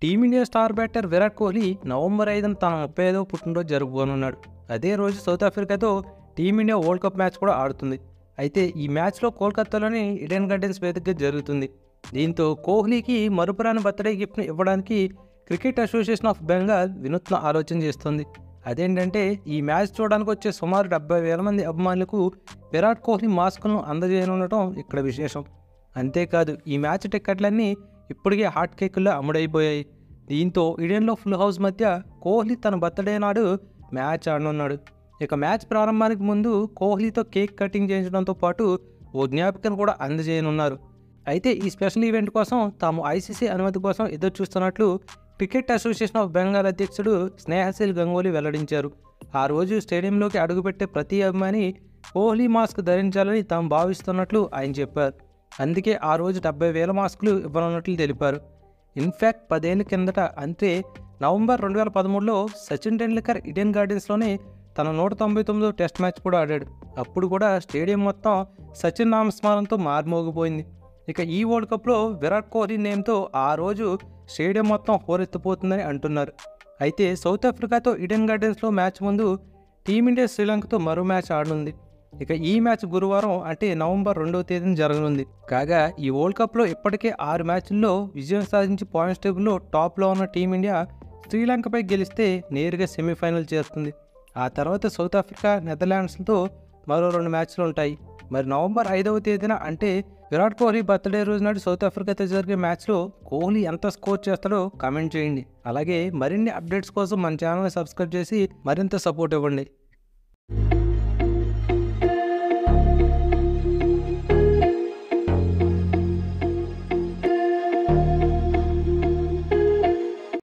team India star batter Virat Kohli November ఐదున తన ముప్పై ఐదవ పుట్టినరోజు జరుపుకోనున్నాడు అదే రోజు సౌత్ ఆఫ్రికాతో టీమిండియా వరల్డ్ కప్ మ్యాచ్ కూడా ఆడుతుంది అయితే ఈ మ్యాచ్లో కోల్కతాలోని ఇడెన్ గార్డెన్స్ వేదికగా జరుగుతుంది దీంతో కోహ్లీకి మరుపురాని బర్త్డే గిఫ్ట్ను ఇవ్వడానికి క్రికెట్ అసోసియేషన్ ఆఫ్ బెంగాల్ వినూత్న ఆలోచన చేస్తుంది అదేంటంటే ఈ మ్యాచ్ చూడడానికి వచ్చే సుమారు డెబ్బై వేల మంది అభిమానులకు విరాట్ కోహ్లీ మాస్క్ను అందజేయనుండటం ఇక్కడ విశేషం అంతేకాదు ఈ మ్యాచ్ టిక్కెట్లన్నీ ఇప్పటికే హాట్ కేకుల్లో అమ్ముడైపోయాయి దీంతో ఇడెన్లో ఫుల్ హౌస్ మధ్య కోహ్లీ తన బర్త్డే నాడు మ్యాచ్ ఆడనున్నాడు ఇక మ్యాచ్ ప్రారంభానికి ముందు కోహ్లీతో కేక్ కటింగ్ చేయించడంతో పాటు ఓ జ్ఞాపికను కూడా అందజేయనున్నారు అయితే ఈ స్పెషల్ ఈవెంట్ కోసం తాము ఐసీసీ అనుమతి కోసం ఎదురు చూస్తున్నట్లు క్రికెట్ అసోసియేషన్ ఆఫ్ బెంగాల్ అధ్యక్షుడు స్నేహశీల్ గంగోలీ వెల్లడించారు ఆ రోజు స్టేడియంలోకి అడుగుపెట్టే ప్రతి అభిమాని కోహ్లీ మాస్క్ ధరించాలని తాము భావిస్తున్నట్లు ఆయన చెప్పారు అందుకే ఆ రోజు డెబ్బై వేల మాస్కులు ఇవ్వనున్నట్లు తెలిపారు ఇన్ఫ్యాక్ట్ పదేళ్ల కిందట అంటే నవంబర్ రెండు వేల పదమూడులో సచిన్ టెండూల్కర్ ఇడెన్ గార్డెన్స్లోనే తన నూట తొంభై తొమ్మిదో టెస్ట్ మ్యాచ్ కూడా ఆడాడు అప్పుడు కూడా స్టేడియం మొత్తం సచిన్ నామస్మరణతో మారుమోగిపోయింది ఇక ఈ వరల్డ్ కప్లో విరాట్ కోహ్లీ నేమ్తో ఆ రోజు స్టేడియం మొత్తం హోరెత్తిపోతుందని అంటున్నారు అయితే సౌత్ ఆఫ్రికాతో ఇడెన్ గార్డెన్స్లో మ్యాచ్ ముందు టీమిండియా శ్రీలంకతో మరో మ్యాచ్ ఆడనుంది ఇక ఈ మ్యాచ్ గురువారం అంటే నవంబర్ రెండవ తేదీన జరగనుంది కాగా ఈ వరల్డ్ కప్లో ఇప్పటికే ఆరు మ్యాచ్ల్లో విజయం సాధించి పాయింట్స్ టేబుల్లో టాప్లో ఉన్న టీమిండియా శ్రీలంకపై గెలిస్తే నేరుగా సెమీఫైనల్ చేస్తుంది ఆ తర్వాత సౌత్ ఆఫ్రికా నెదర్లాండ్స్తో మరో రెండు మ్యాచ్లు ఉంటాయి మరి నవంబర్ ఐదవ తేదీన అంటే విరాట్ కోహ్లీ బర్త్డే రోజు నాడు సౌత్ ఆఫ్రికాతో జరిగే మ్యాచ్లో కోహ్లీ ఎంత స్కోర్ చేస్తాడో కామెంట్ చేయండి అలాగే మరిన్ని అప్డేట్స్ కోసం మన ఛానల్ని సబ్స్క్రైబ్ చేసి మరింత సపోర్ట్ ఇవ్వండి